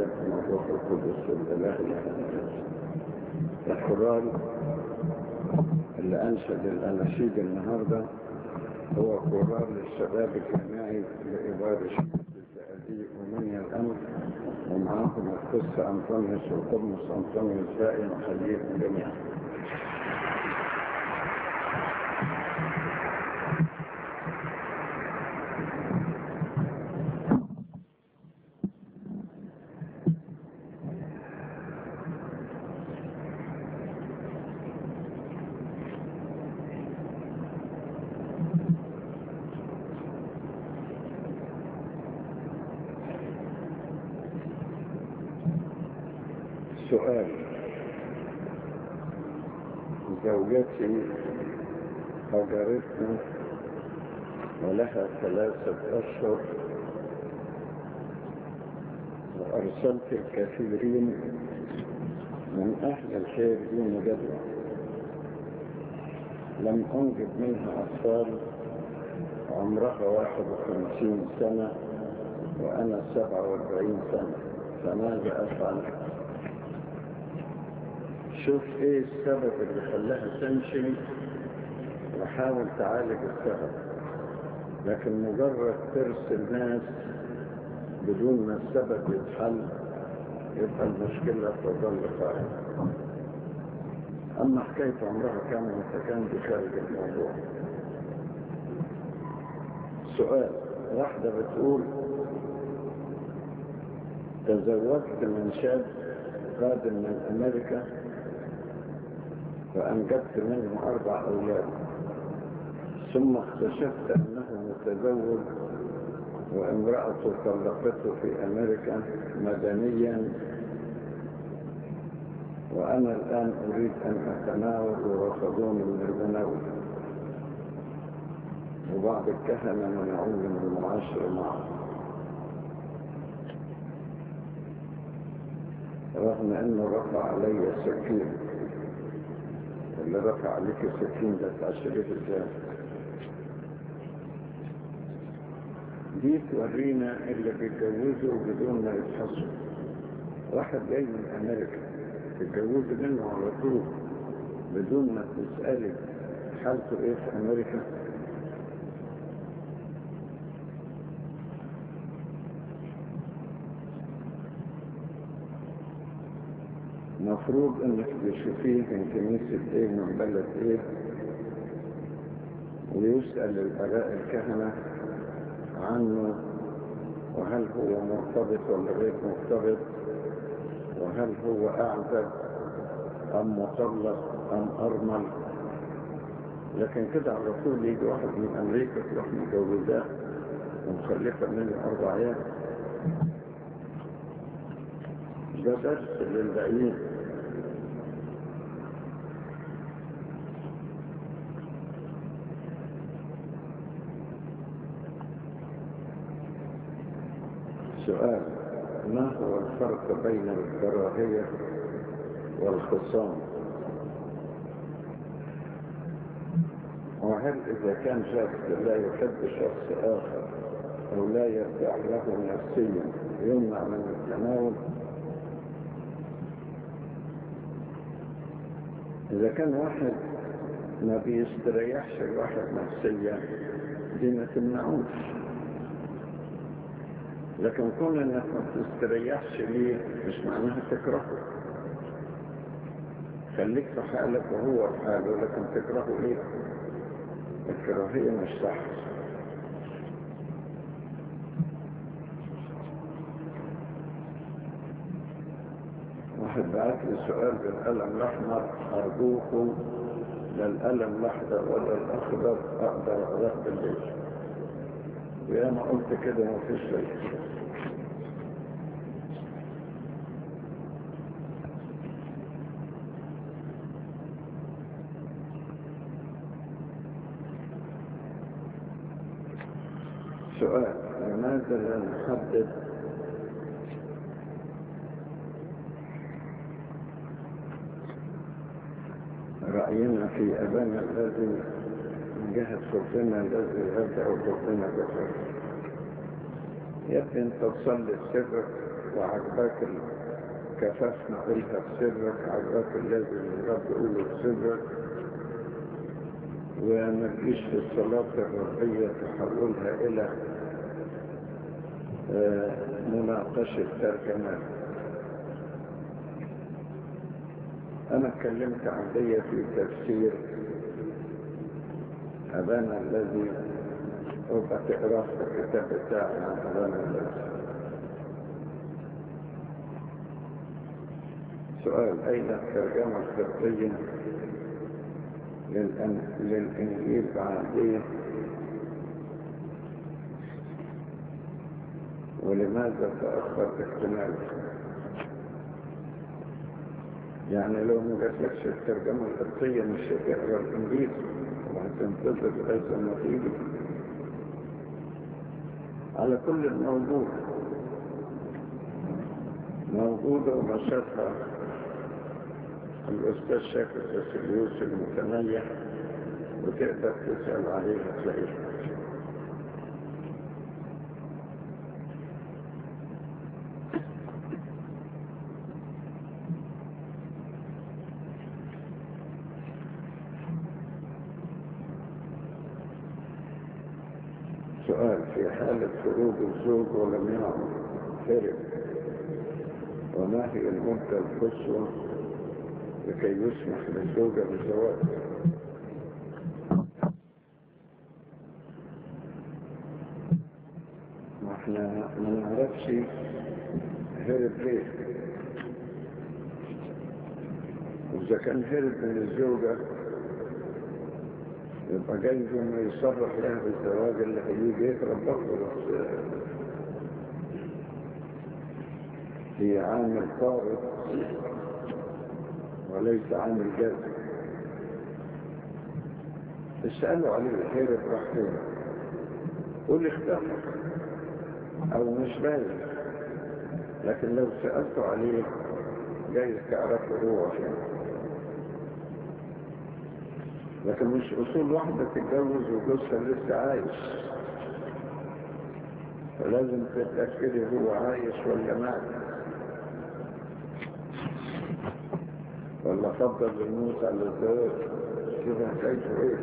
والابن والروح القدس الاله الواحد القرآن اللي انشد الاناشيد النهارده هو قرار للشباب الجامعي لإبادة شمس الزقازيق ومنيا الأمر ومعاهم القس أنطونيوس وقمص أنطونيوس باقي نحييكم جميعا سؤال زوجتي هجرتنا ولها ثلاثة أشهر وأرسلت الكثيرين من أهل الخير دون جدوى لم أنجب منها أطفال عمرها واحد وخمسين سنة وأنا سبعة واربعين سنة فماذا أفعل؟ شوف ايه السبب اللي خلاها تمشي وحاول تعالج السبب لكن مجرد ترسل ناس بدون ما السبب يتحل يبقى المشكلة تظل قائمة أما حكاية عمرها كام فكان دي خارج الموضوع سؤال واحدة بتقول تزوجت من شاب قادم من أمريكا وأنجبت منه أربع أولاد ثم اكتشفت أنه متزوج وامرأته طلقته في أمريكا مدنيا وأنا الآن أريد أن أتناول ورفضوني من المناول وبعض الكهنة منعوني من المعاشرة معه رغم أنه رفع علي سكين اللي رفع عليك السكين ده تعشريه ازاي دي تورينا اللي بيتجوزوا بدون ما يتحصوا واحد جاي من امريكا تتجوزوا منه على طول بدون ما تسألي حالته ايه في امريكا مفروض انك تشوفيه من كنيسة ايه من بلد ايه ويسأل الاباء الكهنة عنه وهل هو مرتبط ولا غير مرتبط وهل هو اعزب ام مطلق ام ارمل لكن كده على طول يجي واحد من امريكا تروح مجوزاه ومخلفة منه اربع عيال ده درس للبعيد سؤال ما هو الفرق بين الكراهية والخصام وهل إذا كان شخص لا يحب شخص آخر أو لا يرتاح له نفسيا يمنع من التناول إذا كان واحد ما بيستريحش الواحد نفسيا دي ما تمنعوش لكن كون انك ما تستريحش ليه مش معناها تكرهه خليك في حالك وهو في حاله لكن تكرهه ليه الكراهية مش صح واحد بعت لي سؤال بالقلم الأحمر أرجوكم لا القلم الأحمر ولا الأخضر أقدر أقرأ بالليل ويا ما قلت كده ما فيش شيء سؤال لماذا لا نحدد رأينا في أبانا الذي من جهة ربنا الذي يبدأ ربنا بخير يا ابني انت تصلي سرك وعجباك الكفاف نقولها بسرك عجباك الذي الرب يقوله بسرك وما تجيش في الصلاة الربية تحولها إلى مناقشة ترجمات أنا اتكلمت عن دي في تفسير أبانا الذي أبقى تقرأ في الكتاب بتاعي عن أبانا الذي سؤال أين الترجمة القبطية للإنجيل العادية ولماذا تأخر اكتماله يعني لو ما جاتلكش الترجمة القبطية مش هتقرا الإنجيل وهتنتظر لغاية ما تيجي على كل الموجود موجودة ونشرها الأستاذ شاكر بسليوس المتنيح وتقدر تسأل عليها تلاقيها سؤال في حالة خروج الزوج ولم يعرف هرب وما هي المدة القصوى لكي يسمح للزوجة بالزواج ما احنا ما نعرفش هرب ليه واذا كان هرب من الزوجة يبقى جايز انه يصرح لها بالزواج اللي هيجي يهرب برضه بس هي عامل طارق وليس عامل جاذب اسألوا عليه هرب راح فين قول اختفى او مش باين لكن لو سألتوا عليه جايز تعرفوا هو فين لكن مش اصول واحدة تتجوز وجوزها لسه عايش فلازم تتأكدي هو عايش ولا مات ولا فضل الموت على الزواج كده حكايته ايه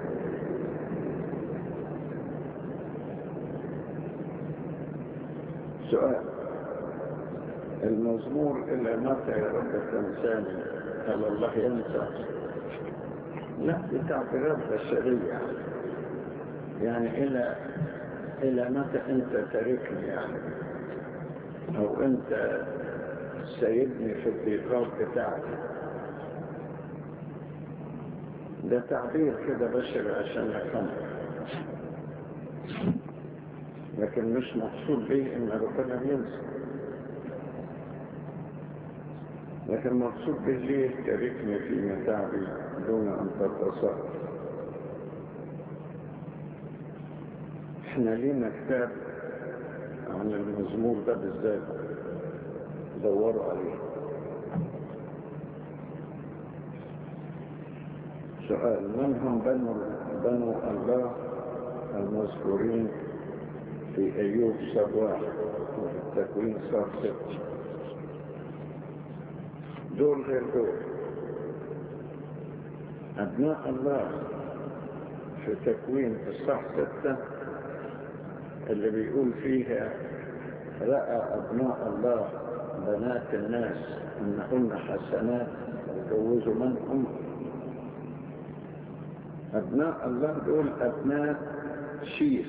سؤال المزمور إلى متى يا رب تنساني هل الله ينسى لا دي تعبيرات بشرية يعني إلى إلى متى أنت تاركني يعني أو أنت سيدني في الضيقات بتاعتي ده تعبير كده بشري عشان نفهمه لكن مش مقصود به ان ربنا ينسى لكن مقصود به ليه تاركني في متاعبي دون ان تتصرف احنا لينا كتاب عن المزمور ده بالذات دوروا عليه سؤال من هم بنو, بنو الله المذكورين في أيوب سبواح وفي التكوين صار ست دول غير دول أبناء الله في تكوين الصح ستة اللي بيقول فيها رأى أبناء الله بنات الناس أنهن حسنات وجوزوا منهم أبناء الله دول أبناء شيف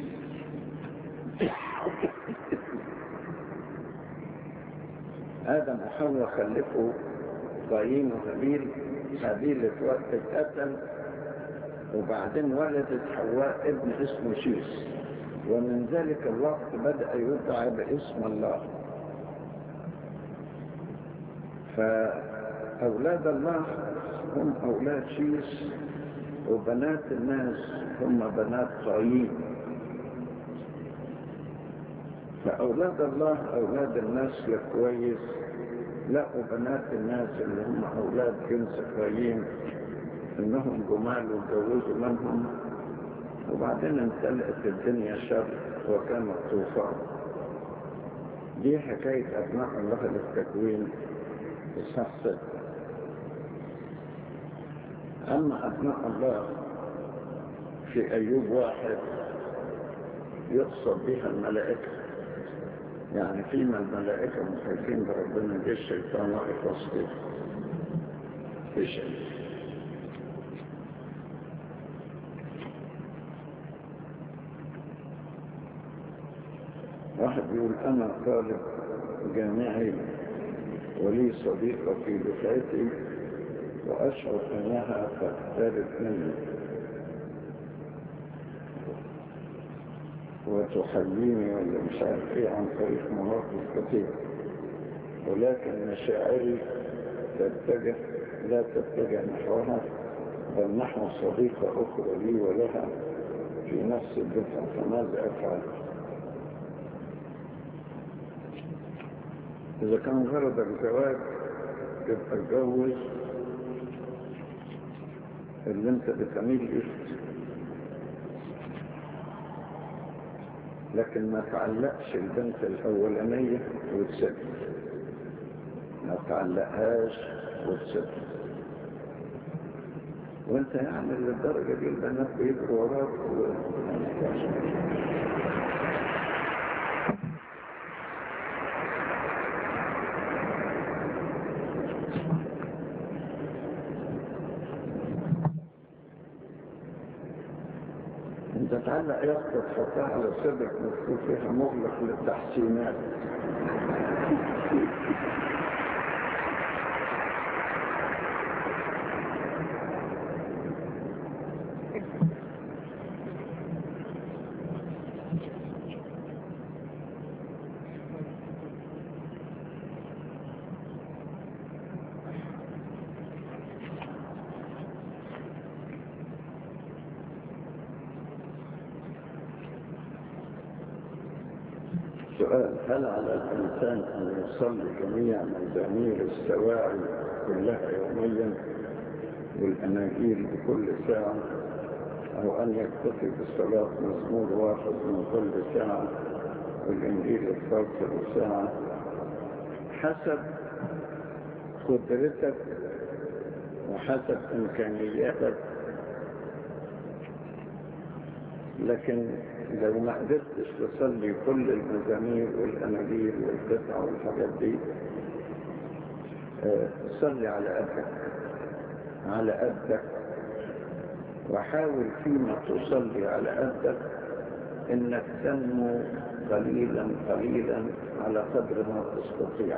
آدم وحواء خلفوا قايين وهابيل هابيل في وقت اتقتل وبعدين ولدت حواء ابن اسمه شيس ومن ذلك الوقت بدأ يدعى باسم الله فأولاد الله هم أولاد شيس وبنات الناس هم بنات قايين فأولاد الله أولاد الناس كويس لا وبنات الناس اللي هم أولاد جنس قايين إنهم جمال وجوزوا منهم وبعدين امتلأت الدنيا شر وكان الطوفان دي حكاية أبناء الله للتكوين إصحاح ستة أما أبناء الله في أيوب واحد يقصد بها الملائكة يعني فيما الملائكة محيطين بربنا جه الشيطان واقف وسطهم في شيء واحد يقول أنا طالب جامعي ولي صديقة في دفعتي وأشعر أنها تقترب مني وتحييني ولا مش عارف ايه عن طريق مواقف كثيرة ولكن مشاعري تتجه لا تتجه نحوها بل نحو صديقة أخرى لي ولها في نفس الدفعة فماذا أفعل؟ إذا كان غرض الزواج يبقى اتجوز اللي انت بتميل إليه لكن ما تعلقش البنت الأولانية وتسد ما تعلقهاش وتسد وانت يعني للدرجة دي البنات بيجروا وراك و... انت تعلق يافطة تحطها على صدرك مكتوب فيها مغلق للتحسينات سؤال هل على الإنسان أن يصلي جميع مزامير السواعي كلها يوميا والأناجيل بكل ساعة أو أن يكتفي بالصلاة مزمور واحد من كل ساعة والإنجيل الفاصل ساعة حسب قدرتك وحسب إمكانياتك لكن لو ما قدرتش تصلي كل المزامير والأناجيل والقطع والحاجات دي آه، صلي على قدك على قدك وحاول فيما تصلي على قدك انك تنمو قليلا قليلا على قدر ما تستطيع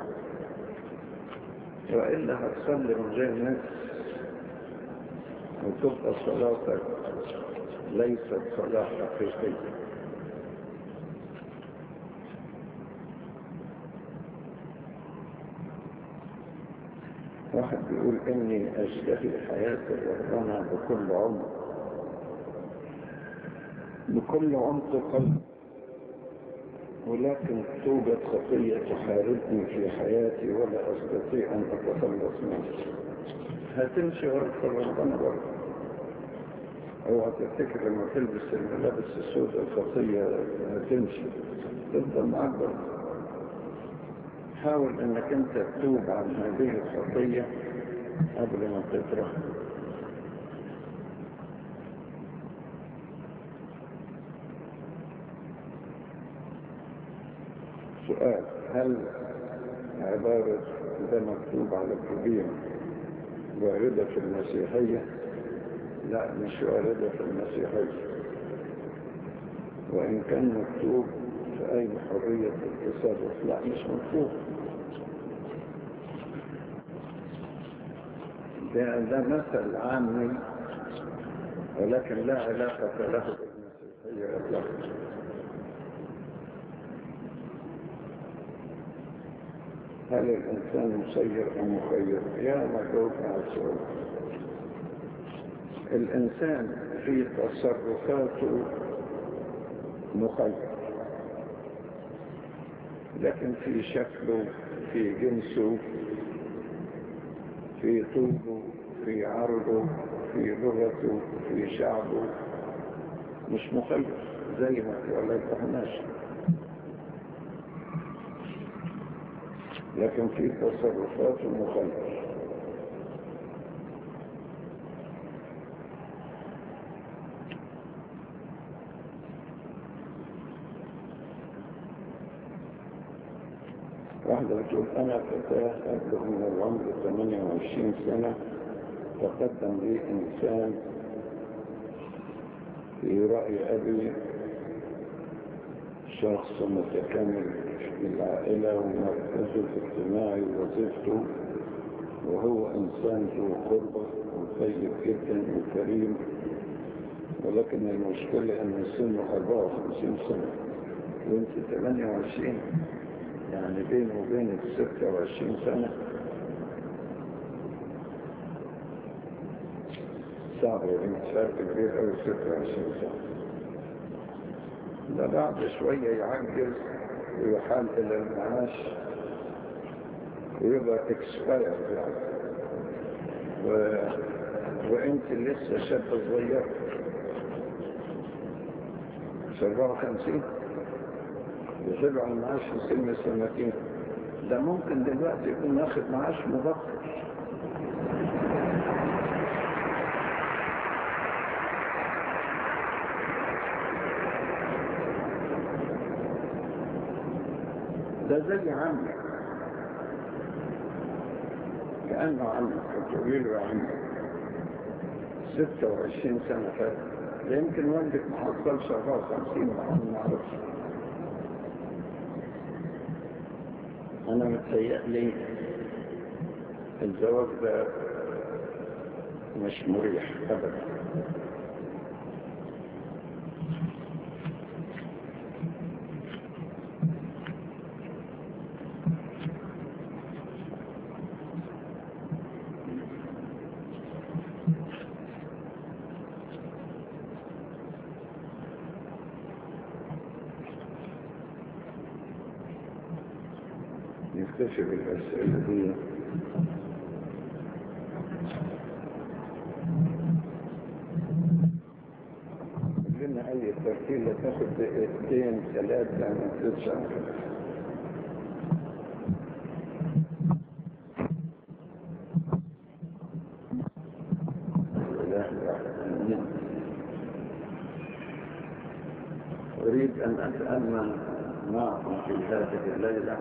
وإلا هتصلي من غير نفس وتبقى صلاتك ليست صلاة حقيقية واحد بيقول اني اشتهي حياة ربنا بكل عمر بكل عمق قلب ولكن توجد خطية تحاربني في حياتي ولا استطيع ان اتخلص منها هتمشي ورا ربنا برضه اوعى تفتكر لما تلبس الملابس السوداء الخطية هتمشي تفضل معاك برضه حاول انك انت تتوب عن هذه الخطية قبل ما تطرح سؤال هل عبارة ده مكتوب على الجبين واردة في المسيحية لا مش واردة في المسيحية وإن كان مكتوب فأين حرية التصرف لا مش مكتوب ده, ده مثل عامي ولكن لا علاقة له بالمسيحية إطلاقا هل الإنسان مسير أم مخير؟ يا ما جاوبنا على السؤال الإنسان في تصرفاته مخير لكن في شكله في جنسه في طوله في عرضه في لغته في شعبه مش مخير زي ما ولا يفهمناش لكن في تصرفات مخالفة واحدة بتقول أنا فتاة أبلغ من العمر 28 سنة تقدم لي إنسان في رأي أبي شخص متكامل في العائلة ومركزه الاجتماعي ووظيفته وهو إنسان ذو قربة وطيب جدا وكريم ولكن المشكلة أن سنه 54 سنة وانت 28 يعني بينه وبينك 26 سنة صعب يا بنت فرق كبير أوي 26 سنة ده بعد شوية يعجز ويحال إلى المعاش ويبقى اكسباير يعني و... وانت لسه شاب صغير 54 يحلوا على المعاش في سن سنتين ده ممكن دلوقتي يكون واخد معاش مبكر ده زي عمي كأنه عمي فتقولي له يا عمي 26 سنة فاتت ده يمكن والدك ما حصلش 54 ما اعرفش انا متهيألي الزواج ده مش مريح ابدا نكتشف الأسئلة دي لنا أي ترتيلة تاخد دقيقتين ثلاثة ما تزيدش عن كده الإله الواحد. أريد أن أتأمل معكم في هذه الليلة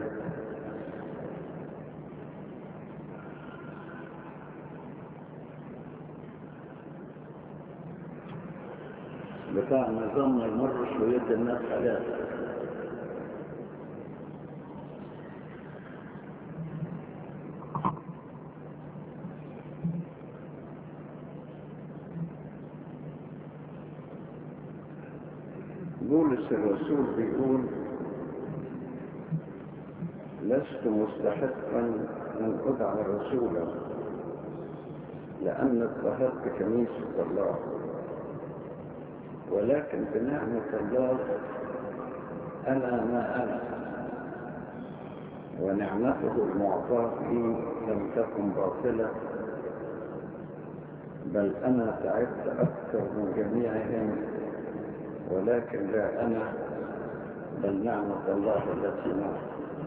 بتاع نظام ما يمرش ويدي الناس حاجات بولس الرسول بيقول لست مستحقا ان ادعى رسولا لان اضطهدت كنيسه الله ولكن بنعمة الله أنا ما أنا ونعمته المعطاة لي لم تكن باطلة بل أنا تعبت أكثر من جميعهم ولكن لا أنا بل نعمة الله التي معي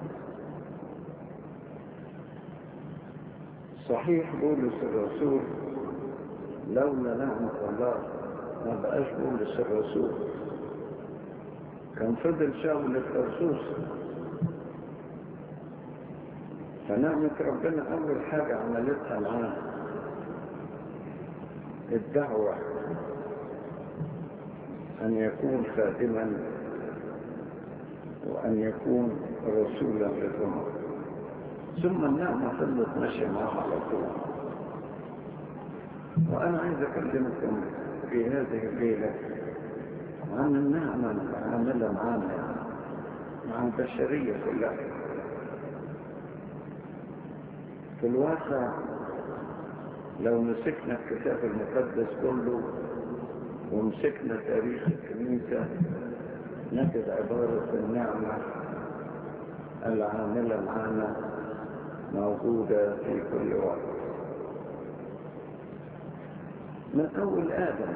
صحيح بولس الرسول لولا نعمة الله ما بقاش بولس الرسول كان فضل شاول الترسوس فنعمة ربنا أول حاجة عملتها معاه الدعوة أن يكون خادما وأن يكون رسولا للأمة ثم النعمة فضلت ماشية معاه على طول وأنا عايز أكلمكم في هذه الليلة عن النعمة العاملة معنا مع البشرية كلها في الواقع لو مسكنا الكتاب المقدس كله ومسكنا تاريخ الكنيسة نجد عبارة النعمة العاملة معنا موجودة في كل وقت من أول آدم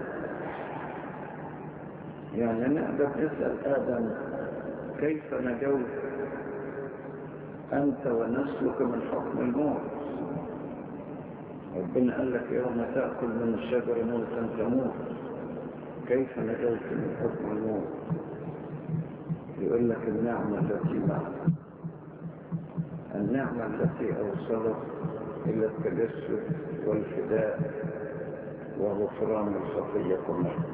يعني نقدر نسأل آدم كيف نجوت أنت ونسلك من حكم الموت ربنا قال لك يوم تأكل من الشجر موتا تموت كيف نجوت من حكم الموت يقول لك النعمة التي معك النعمة التي أوصلت إلى التجسد والفداء وغفران الخطية كلها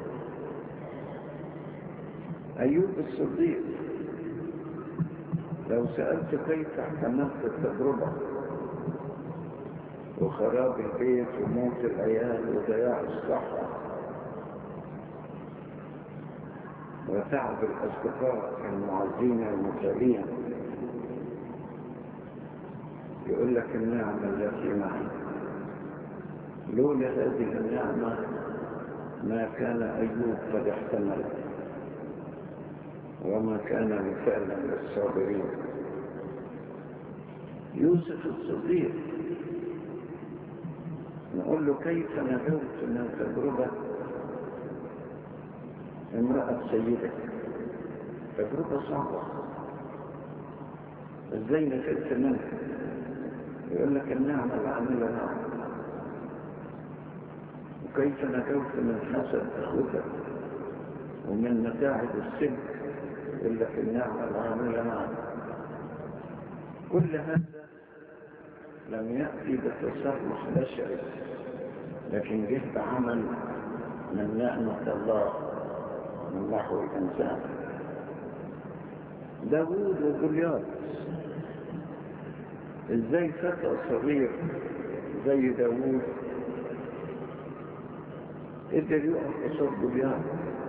أيوب الصديق لو سألت كيف احتملت التجربة وخراب البيت وموت العيال وضياع الصحة وتعب الأصدقاء المعزين المتابعين يقول لك النعمة التي معي لولا هذه النعمة ما كان أيوب قد احتمل وما كان مثالا للصابرين يوسف الصديق نقول له كيف نجوت من تجربة امرأة سيدك تجربة صعبة ازاي نفدت منها يقول لك النعمة العاملة نعم وكيف نجوت من حسد أخوتك ومن متاعب السجن يقول لك النعمة العاملة نعم كل هذا لم يأتي بتصرف بشري لكن جه بعمل من نعمة الله من نحو الإنسان داوود وجوليات ازاي فتى صغير زي داوود قدر يقف قصاد جوليات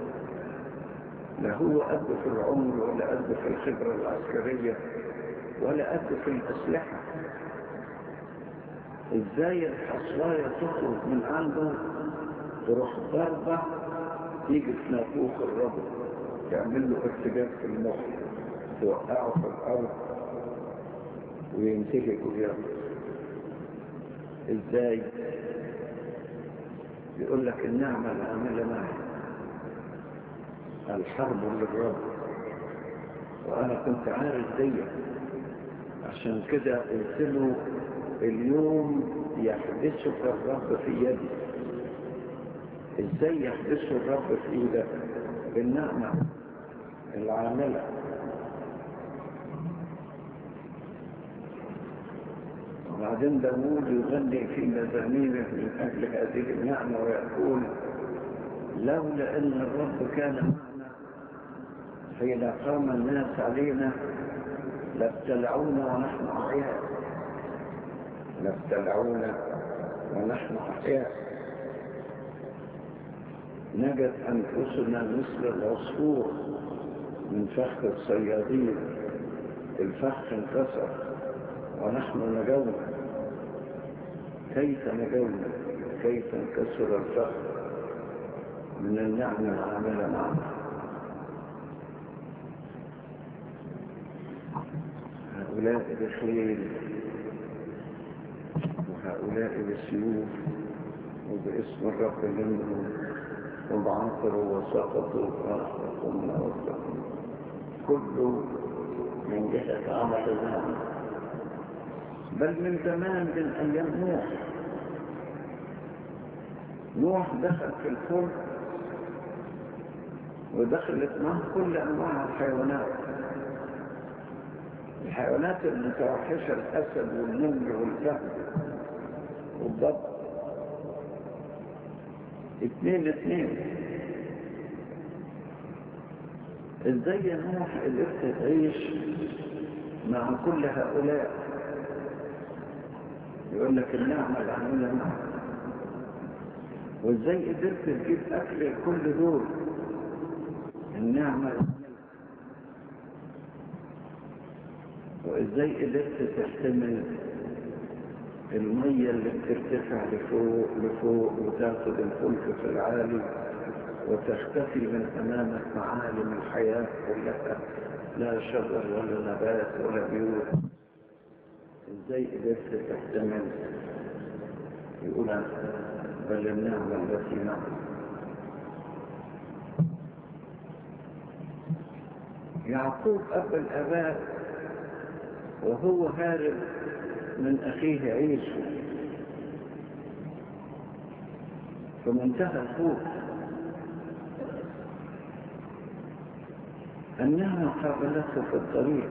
لا هو قد في العمر ولا قد في الخبرة العسكرية ولا قد في الأسلحة ازاي الحصواية تخرج من عنده تروح ضربة تيجي في نافوخ الرجل تعمل له ارتجاج في المخ توقعه في الأرض وينتهي قيامه ازاي يقول لك النعمة العاملة معي الحرب للرب وانا كنت عارف دي عشان كده قلت له اليوم يحدثك الرب في يدي ازاي يحدثه الرب في ايدك بالنعمة العاملة وبعدين داوود يغني في مزاميره من اجل هذه النعمة ويقول لولا ان الرب كان معنا حين قام الناس علينا لابتلعونا ونحن احياء لابتلعونا ونحن احياء نجد انفسنا مثل العصفور من فخ الصيادين الفخ انكسر ونحن نجونا كيف نجونا كيف انكسر الفخ من النعمة العاملة معنا هؤلاء بخيل وهؤلاء بالسيوف وباسم الرب منهم وبعثروا وسقطوا فأخرقوا من أوسطهم كله من جهة عمل النعمة بل من زمان من أيام نوح نوح دخل في الفلك ودخلت معه كل أنواع الحيوانات الحيوانات المتوحشة الأسد والنمر والفهد والضبط اثنين اثنين ازاي يا نوح قدرت تعيش مع كل هؤلاء يقول لك النعمة العاملة معك وازاي قدرت تجيب اكل لكل دول النعمة العاملة وازاي قدرت تحتمل المية اللي بترتفع لفوق لفوق وتاخد الفلك في العالي وتختفي من أمامك معالم الحياة كلها لا شجر ولا نبات ولا بيوت ازاي قدرت تحتمل يقول بل النعمة التي معك يعقوب أب الآباء وهو هارب من أخيه عيسو في منتهى الخوف أنها قابلته في الطريق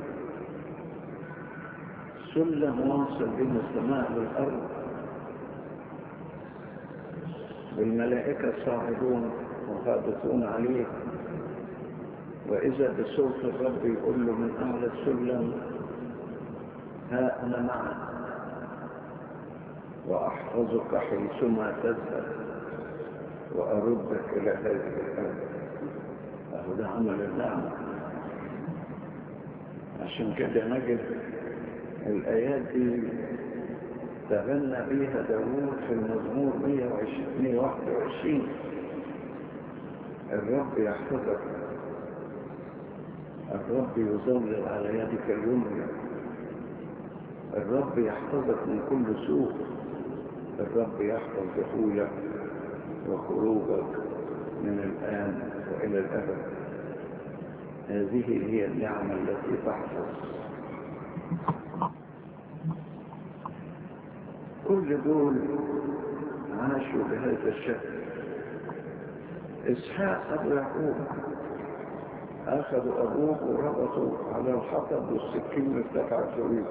سلم واصل بين السماء والأرض والملائكة صاعدون وهابطون عليه وإذا بصوت الرب يقول له من أعلى السلم ها أنا معك وأحفظك حيثما تذهب وأردك إلى هذه الأرض أهو ده عمل النعمة عشان كده نجد الآيات دي تغنى بيها داوود في المزمور 121 الرب يحفظك الرب يظلل على يدك اليمنى الرب يحفظك من كل سوء الرب يحفظ دخولك وخروجك من الآن وإلى الأبد هذه هي النعمة التي تحفظ كل دول عاشوا بهذا الشكل إسحاق أبو يعقوب أخذوا أبوه وربطوا على الحطب والسكين ارتفع سويه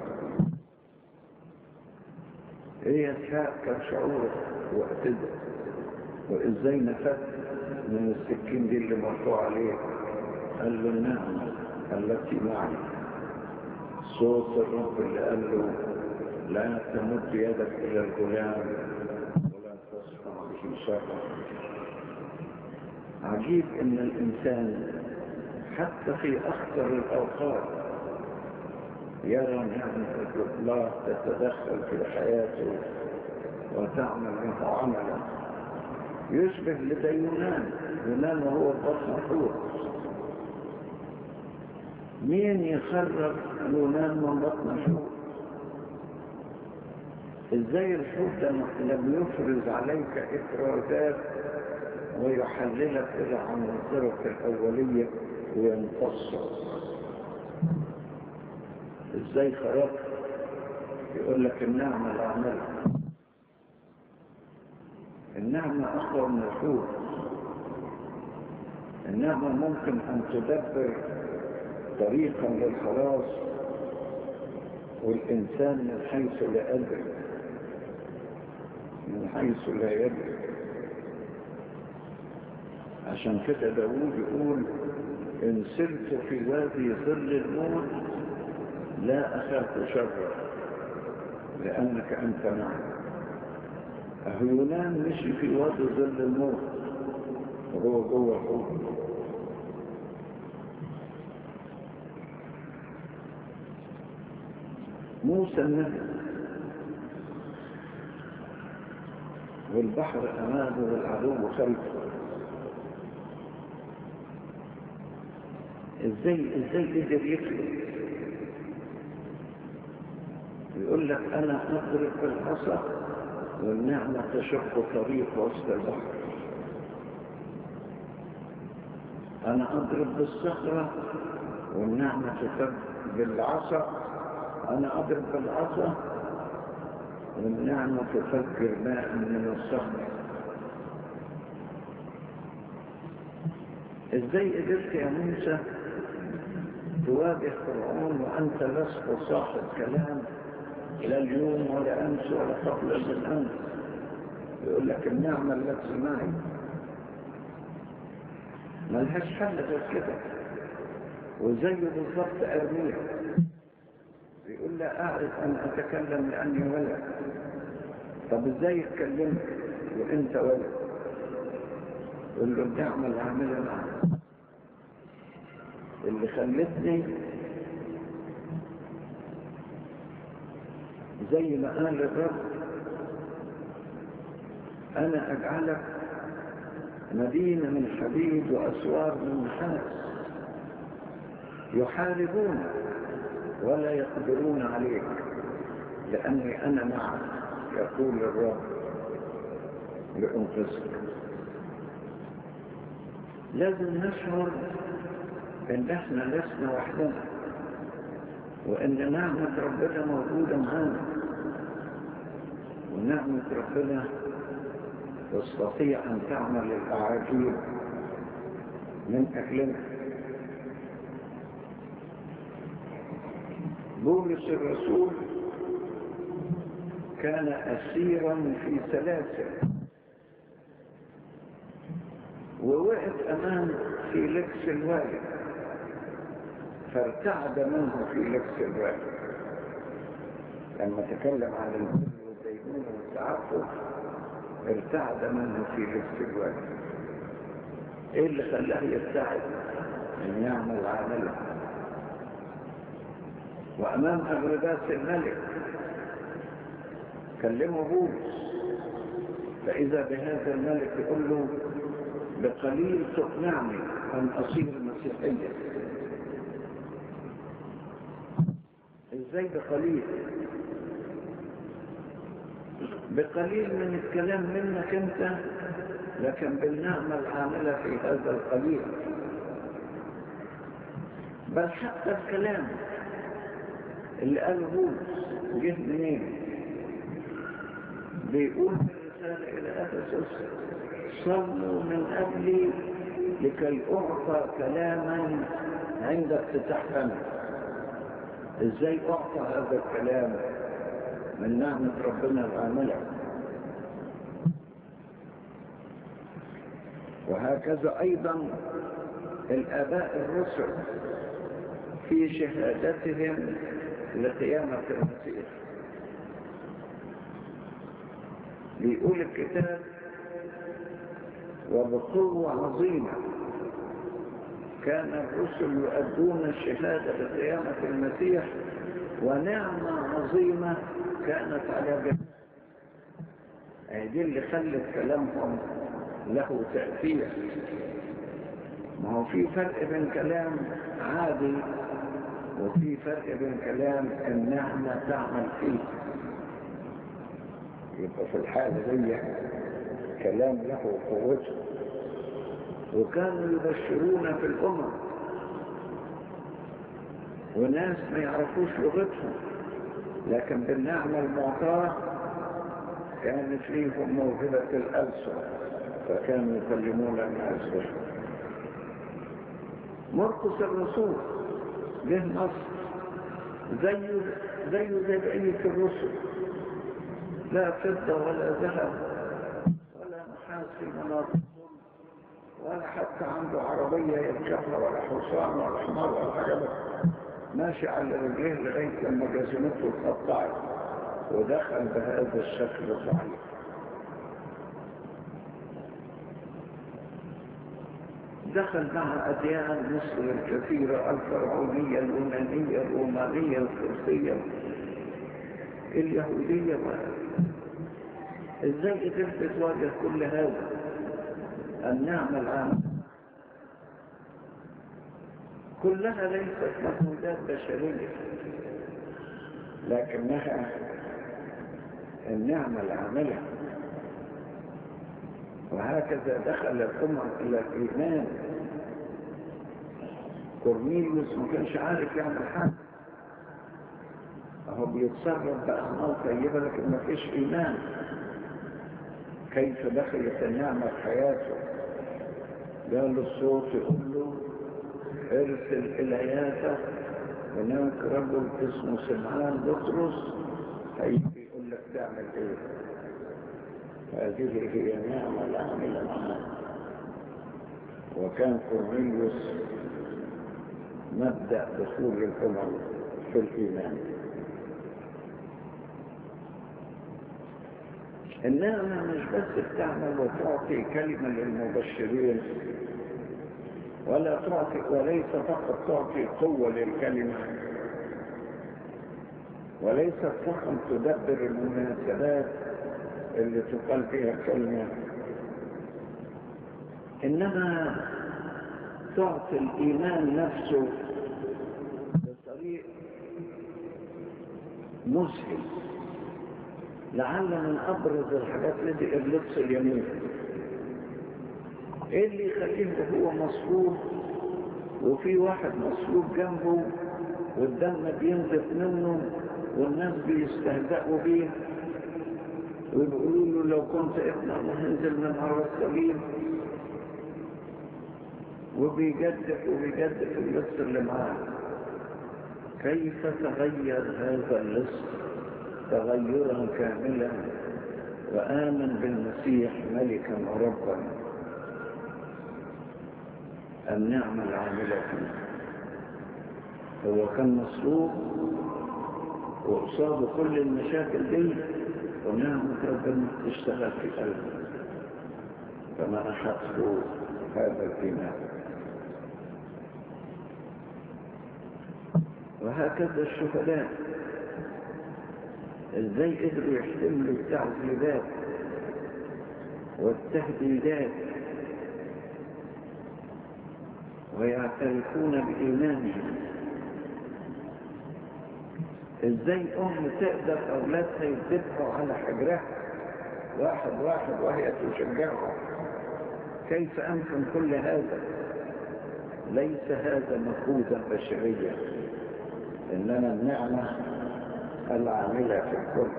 هي إسحاق كان شعوره وقتده وإزاي نفت من السكين دي اللي مرفوع عليه قال له النعمة التي معي صوت الرب اللي قال له لا تمد يدك إلى الغلام ولا تصنع به شرا عجيب ان الانسان حتى في اخطر الاوقات يرى نعمة الله تتدخل في حياته وتعمل منه عملا يشبه لدى يونان يونان وهو البطن حور مين يخرج يونان من بطن حور ازاي الحوت ده لم يفرز عليك افرازات ويحللك الى عناصرك الاوليه ويمتصك ازاي خرجت يقول لك النعمه اللي عملها النعمه اقوى من الحوت النعمه ممكن ان تدبر طريقا للخلاص والانسان من حيث لا ادري من حيث لا يدري عشان كده داوود يقول إن سرت في وادي ظل الموت لا أخاف شرا لأنك أنت معي أهو يونان مشي في وادي ظل الموت وهو جوه الحوت موسى النبي والبحر أمامه والعدو خلفه ازاي ازاي قدر يخلق يقول لك انا اضرب بالعصا والنعمة تشق طريق وسط البحر انا اضرب بالصخرة والنعمة تفك بالعصا انا اضرب بالعصا والنعمة تفجر ماء من الصخرة ازاي قدرت يا موسى تواجه فرعون وأنت لست صاحب كلام لا اليوم ولا أمس ولا قبل بالأمس يقول لك النعمة التي معي ملهاش حل غير كده وزيه بالضبط أرمية بيقول لا أعرف أن أتكلم لأني ولد طب إزاي اتكلمت وأنت ولد يقول له النعمة اللي عاملها معك اللي خلتني زي ما قال الرب أنا أجعلك مدينة من حديد وأسوار من نحاس يحاربون ولا يقدرون عليك لأني أنا معك يقول الرب لأنقذك لازم نشعر ان احنا لسنا وحدنا وإن نعمة ربنا موجودة معانا ونعمة ربنا تستطيع أن تعمل الأعاجيب من أجلنا بولس الرسول كان أسيرا في سلاسل ووقف أمام فيليكس الوالد فارتعد منه فيليكس الوالد لما تكلم عن البر والدينونة والتعفف ارتعد منه فيليكس الوالد ايه اللي خلاه يبتعد ان يعمل عمله وامام اغرباس الملك كلمه بولس فاذا بهذا الملك يقول له بقليل تقنعني ان اصير مسيحيا ازاي بقليل بقليل من الكلام منك انت لكن بالنعمة العاملة في هذا القليل بل حتى الكلام اللي قاله بولس جه منين بيقول في الرسالة إلى أفسس صلوا من أجلي لكي أعطى كلاما عند افتتاح فمي ازاي أعطى هذا الكلام من نعمة ربنا العاملة وهكذا أيضا الآباء الرسل في شهادتهم لقيامة المسيح بيقول الكتاب وبقوة عظيمة كان الرسل يؤدون الشهادة بقيامة المسيح ونعمة عظيمة كانت على جميع دي اللي خلت كلامهم له تأثير ما هو في فرق بين كلام عادي وفي فرق بين كلام النعمة تعمل فيه يبقى في الحالة دي كلام له قوته وكانوا يبشرون في الأمم وناس ما يعرفوش لغتهم لكن بالنعمة المعطاة كانت فيهم موهبة الألسن فكانوا يكلمون الناس به مرقس الرسول جه مصر زيه زيه زي بقية الرسل لا فضة ولا ذهب ولا نحاس في مناطقهم ولا حتى عنده عربية يركبها ولا حصان ولا حمار ولا حاجة ماشي على رجليه لغاية لما جزمته اتقطعت ودخل بهذا الشكل الضعيف دخل مع أديان مصر الكثيرة الفرعونية اليونانية الرومانية الفرسية اليهودية ازاي قدرت تواجه كل هذا النعمة العامة كلها ليست مجهودات بشرية لكنها النعمة العاملة وهكذا دخل الأمم إلى الإيمان كورنيليوس ما كانش عارف يعمل حاجة هو بيتصرف بأعمال طيبة لكن ما فيش إيمان كيف دخلت النعمة في حياته قال الصوت يقول له ارسل إلى يافا هناك رجل اسمه سمعان بطرس هيجي يقول لك تعمل ايه هذه هي النعمة العاملة معنا وكان كورنيليوس مبدأ دخول الأمم في الإيمان النعمة مش بس بتعمل وتعطي كلمة للمبشرين ولا تعطي وليس فقط تعطي قوة للكلمة وليست فقط تدبر المناسبات اللي تقال فيها الكلمة إنما تعطي الإيمان نفسه بطريق مذهل لعل من أبرز الحاجات التي اللبس اليمين ايه اللي يخليه هو مصلوب وفي واحد مصلوب جنبه والدم بينزف منه والناس بيستهزئوا بيه ويقولوا له لو كنت ابن هنزل من على السبيل وبيجدف وبيجدف اللص اللي معاه كيف تغير هذا اللص تغيرا كاملا وآمن بالمسيح ملكا وربا النعمة العاملة فيه هو كان مصلوب وقصاده كل المشاكل دي ونعمة ربنا تشتغل في قلبه فمنحته هذا الإيمان وهكذا الشهداء ازاي قدروا يحتملوا التعذيبات والتهديدات ويعترفون بإيمانهم ازاي ام تقدر اولادها يذبحوا على حجرها واحد واحد وهي تشجعهم كيف امكن كل هذا ليس هذا مفروضا بشريا انما النعمه العامله في الكل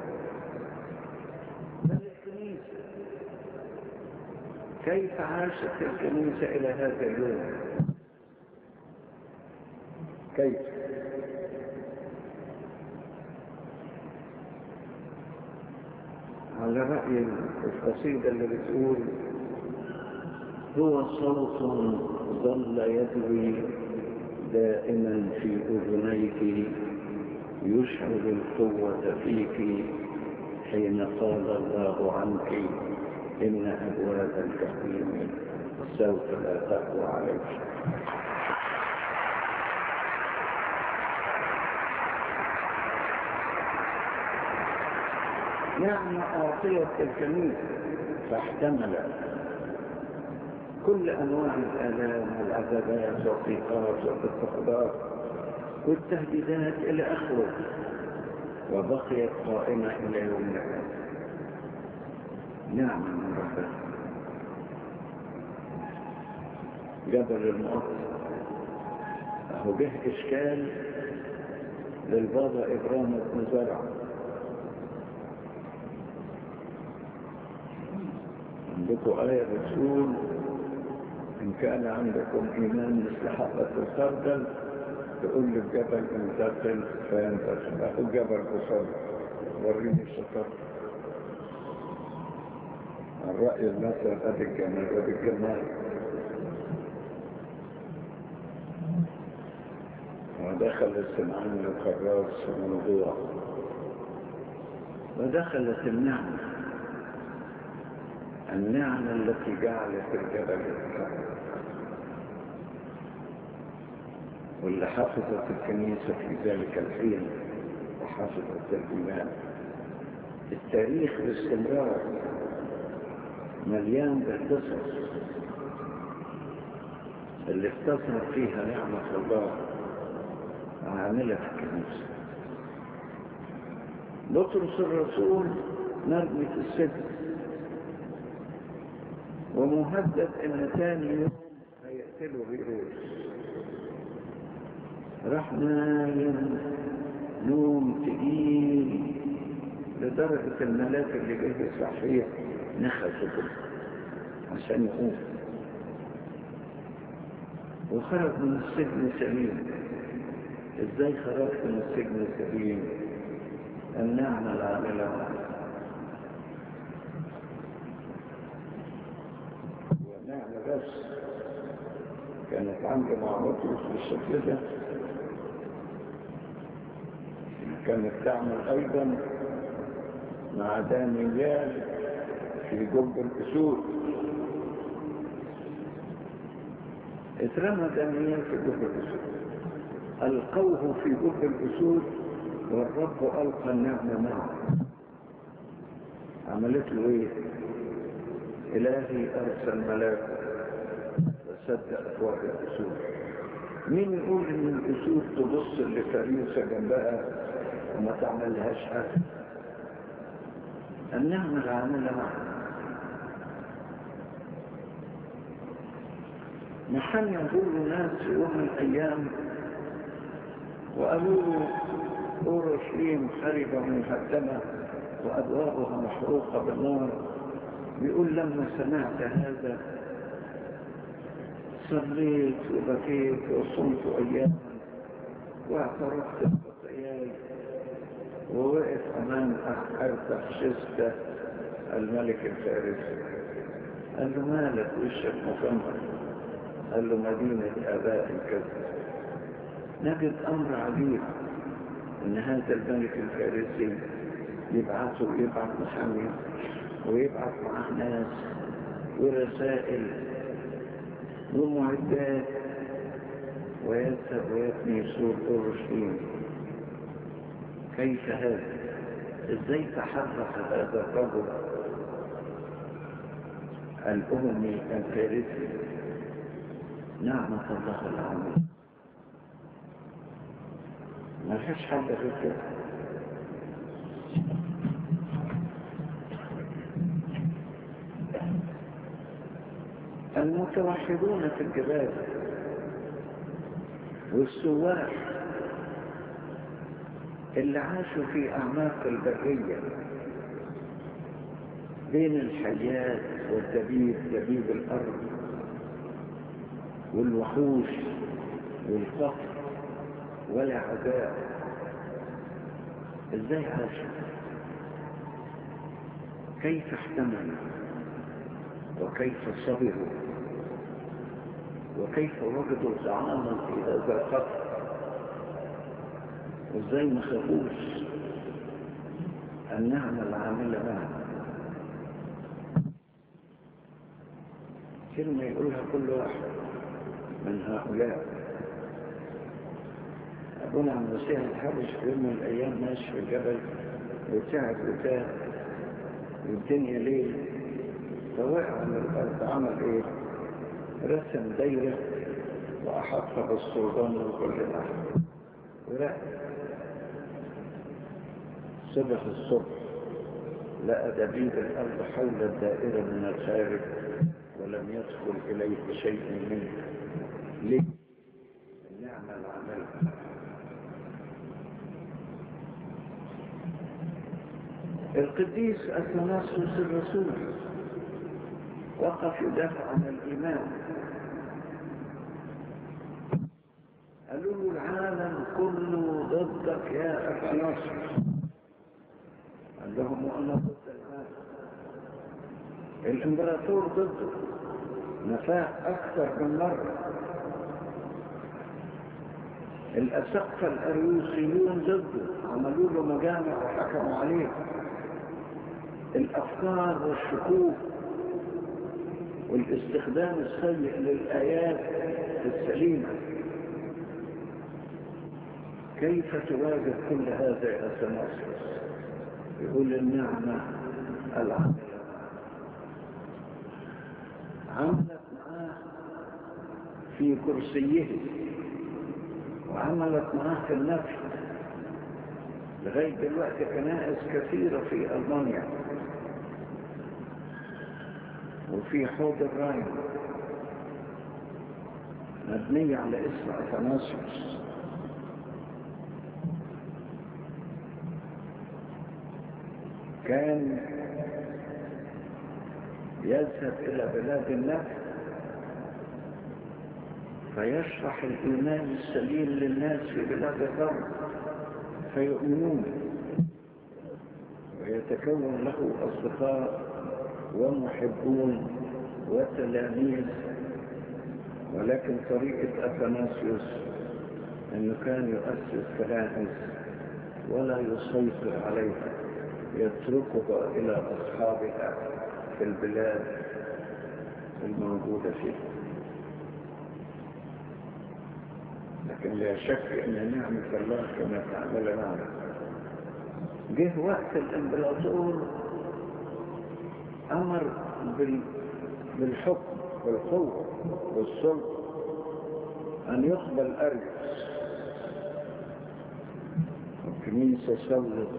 بل الكنيسه كيف عاشت الكنيسه الى هذا اليوم كيف على رأي القصيدة اللي بتقول هو صوت ظل يدوي دائما في أذنيك يشعر القوة فيك حين قال الله عنك إن أبواب الجحيم سوف لا تقوى عليك نعمة أعطيت الكنيسة فاحتمل كل أنواع الآلام والعذابات والضيقات والاضطهادات والتهديدات إلى آخره وبقيت قائمة إلى يوم الآن نعمة من ربنا جبل المقص أهو به إشكال للبابا إبراهيم بن زرع عندكم آية بتقول إن كان عندكم إيمان مثل حبة الخردل تقول للجبل انتقل فينتقل أخو الجبل قصر وريني الشطر الرأي المثل أدي الجمال أدي الجمال ودخل السمعان القراص في الموضوع ودخلت النعمه النعمة التي جعلت الجبل يتكلم واللي حفظت الكنيسة في ذلك الحين وحفظت الإيمان التاريخ باستمرار مليان بالقصص اللي اختصر فيها نعمة الله عاملة في الكنيسة بطرس الرسول مرمي في السجن ومهدد ان ثاني يوم هيقتلوا هيروس راح نايم نوم تقيل لدرجة الملاك اللي جه يصحيه نخسوا كده عشان يقوم وخرج من السجن سليم ازاي خرجت من السجن سليم النعمة العاملة ونعمة بس كانت عندي مع بطرس بالشكل ده كانت تعمل ايضا مع دانيال في جب الاسود اترمى دانيال في جب الاسود القوه في جب الاسود والرب القى النعمه معه عملت له ايه الهي ارسل ملاكه فسد ابواب الاسود مين يقول ان الاسود تبص لفريسه جنبها وما تعملهاش حاجه النعمة العاملة معنا نحن يقول الناس في يوم من الأيام وقالوا له أورشليم خربة مهدمة وأبوابها محروقة بالنار بيقول لما سمعت هذا صليت وبكيت وصمت أياما واعترفت بخطاياي ووقف أمام أرتخشسته الملك الفارسي قال له مالك وشك مكمل قال له مدينة آباء الكذب نجد أمر عجيب إن هذا الملك الفارسي يبعثه يبعث محامي ويبعث معاه ناس ورسائل ومعدات ويذهب ويبني سور اورشليم كيف هذا ازاي تحرك هذا الرجل الاممي الفارسي نعمة الله العظيم ما فيش حد غير كده المتوحدون في الجبال والسواح اللي عاشوا في أعماق البرية بين الحياة والدبيب دبيب الأرض والوحوش والفقر والعذاب ازاي عاشوا كيف احتملوا وكيف صبروا وكيف وجدوا طعاما في هذا القطر وازاي ما خافوش النعمة العاملة معنا كلمة يقولها كل واحد من هؤلاء أبونا عم المسيح الحبش في يوم من الأيام ماشي في الجبل وتعب وتاه والدنيا ليل فوقع من الأرض عمل إيه؟ رسم دايرة وأحطها بالسلطان وكل ناحية ورقب صبح الصبح لقى دبيب الأرض حول الدائرة من الخارج ولم يدخل إليه شيء منه ليه؟ النعمة العمل القديس أثناسوس الرسول وقف يدافع عن الإيمان قالوا له العالم كله ضدك يا أثناسوس قال لهم وأنا ضد العالم الإمبراطور ضده نفاق أكثر من مرة الأسقف الأريوسيون ضده عملوا له مجامع وحكموا عليه الأفكار والشكوك والاستخدام السيء للآيات السليمة كيف تواجه كل هذا يا سماسوس يقول النعمة العاملة عملت معاه في كرسيه وعملت معاه في النفس لغاية دلوقتي كنائس كثيرة في ألمانيا وفي حوض الراين مبنية على اسم أثناسيوس كان يذهب إلى بلاد النفس فيشرح الإيمان السليم للناس في بلاد الغرب فيؤمنون ويتكون له أصدقاء ومحبون وتلاميذ ولكن طريقة أثناسيوس أنه كان يؤسس كنائس ولا يسيطر عليها يتركها إلى أصحابها في البلاد الموجودة فيها لكن لا شك أن نعمة الله كما تعمل معنا جه وقت الإمبراطور أمر بال... بالحكم بالقوة بالسلطة أن يقبل أرجس الكنيسة سوت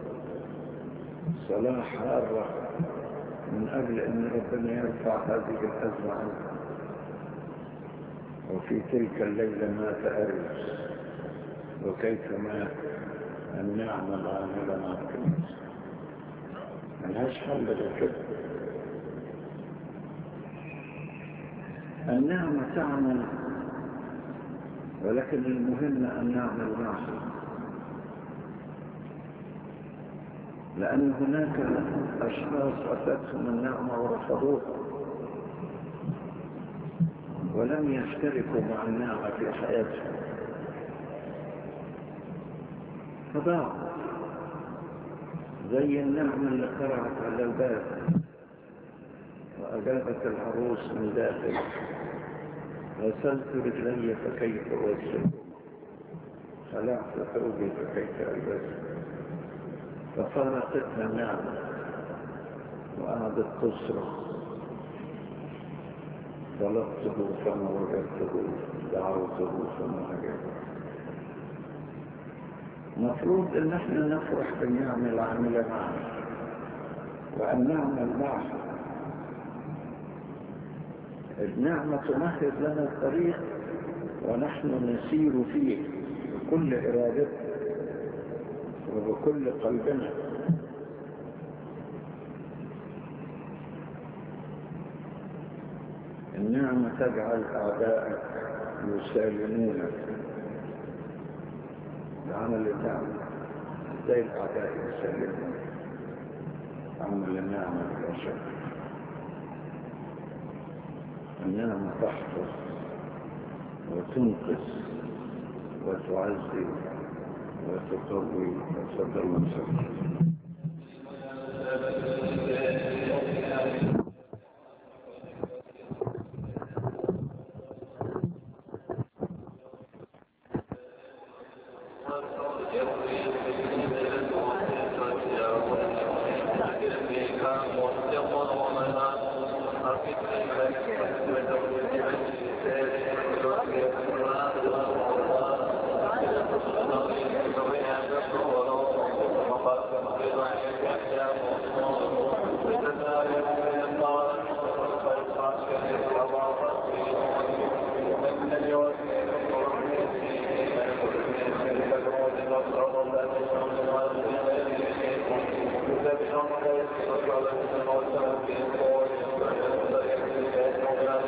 صلاة حارة من أجل أن ربنا يرفع هذه الأزمة عنه وفي تلك الليلة مات أرجس وكيفما النعمة العاملة مع الكنيسة ملهاش حل غير كده النعمة تعمل ولكن المهم أن نعمل معها لأن هناك أشخاص أتتهم النعمة ورفضوها ولم يشتركوا مع النعمة في حياتهم فضاع زي النعمة اللي قرعت على الباب وأجابت العروس من داخل غسلت رجلي فكيف أغسل خلعت ثوبي فكيف ألبسه ففارقتها النعمة وقعدت تصرخ طلبته فما وجدته دعوته فما أجابه مفروض ان احنا نفرح بالنعمة العاملة معنا وان نعمل معها النعمة تمهد لنا الطريق ونحن نسير فيه بكل إرادتنا وبكل قلبنا النعمة تجعل أعدائك يسالمونك بعمل النعمة ازاي الأعداء يسالمونك عمل النعمة بلا شك النعمة تحفظ وتنقذ وتعزي وتقوي وتصدر المسلم Thank you.